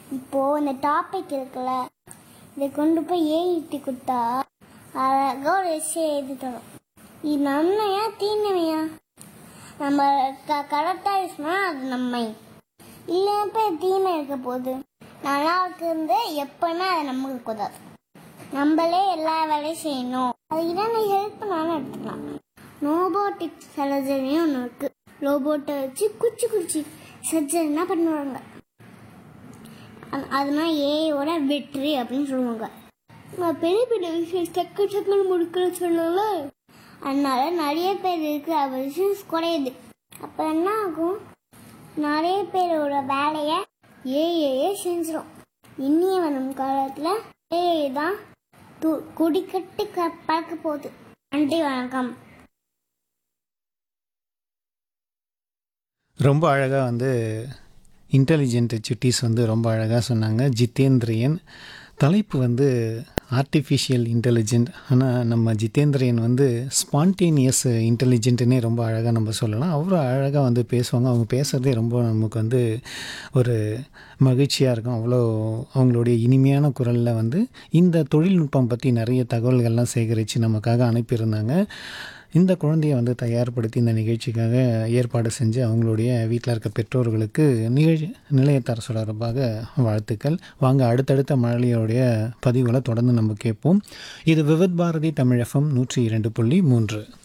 இப்போது இந்த டாபிக் இருக்குல்ல இதை கொண்டு போய் ஏஇடி கொடுத்தா அழகாக ஒரு எஸ்ஸே எழுதி தரும் இது நன்மையா தீமையா நம்ம க கரெக்டாக யூஸ்னா அது நன்மை இல்லை இப்போ தீமை இருக்க போகுது நல்லா இருக்கிறது எப்பவுமே அது நமக்கு கூடாது நம்மளே எல்லா வேலையும் செய்யணும் அதுக்கு தான் நான் ஹெல்ப் பண்ணாலும் எடுத்துக்கலாம் ரோபோட்டிக் சர்ஜரியும் ஒன்று இருக்குது ரோபோட்டை வச்சு குச்சி குச்சி சர்ஜரினா பண்ணுவாங்க அது- அதெல்லாம் ஏயோட வெற்றி அப்படின்னு சொல்லுவாங்க நான் பெரிய பெரிய விஷயம் டக்கு டக்குன்னு முடிக்கிற சொல்லல அதனால நிறைய பேர் இருக்கிற விஷயம் குறையுது அப்போ என்ன ஆகும் நிறைய பேரோட வேலையை ஏஏயே செஞ்சிடும் இனிய வரும் காலத்தில் ஏஏ தான் து குடிக்கட்டு க பறக்க போகுது நன்றி வணக்கம் ரொம்ப அழகாக வந்து இன்டெலிஜென்ட் சிட்டிஸ் வந்து ரொம்ப அழகாக சொன்னாங்க ஜிதேந்திரியன் தலைப்பு வந்து ஆர்டிஃபிஷியல் இன்டெலிஜென்ட் ஆனால் நம்ம ஜிதேந்திரியன் வந்து ஸ்பான்டேனியஸ் இன்டெலிஜென்ட்னே ரொம்ப அழகாக நம்ம சொல்லலாம் அவ்வளோ அழகாக வந்து பேசுவாங்க அவங்க பேசுகிறதே ரொம்ப நமக்கு வந்து ஒரு மகிழ்ச்சியாக இருக்கும் அவ்வளோ அவங்களுடைய இனிமையான குரலில் வந்து இந்த தொழில்நுட்பம் பற்றி நிறைய தகவல்கள்லாம் சேகரித்து நமக்காக அனுப்பியிருந்தாங்க இந்த குழந்தையை வந்து தயார்படுத்தி இந்த நிகழ்ச்சிக்காக ஏற்பாடு செஞ்சு அவங்களுடைய வீட்டில் இருக்க பெற்றோர்களுக்கு நிகழ்ச்சி நிலையத்தார் சார்பாக வாழ்த்துக்கள் வாங்க அடுத்தடுத்த மழலையோடைய பதிவுகளை தொடர்ந்து நம்ம கேட்போம் இது விவித் பாரதி தமிழ் எஃப்எம் நூற்றி இரண்டு புள்ளி மூன்று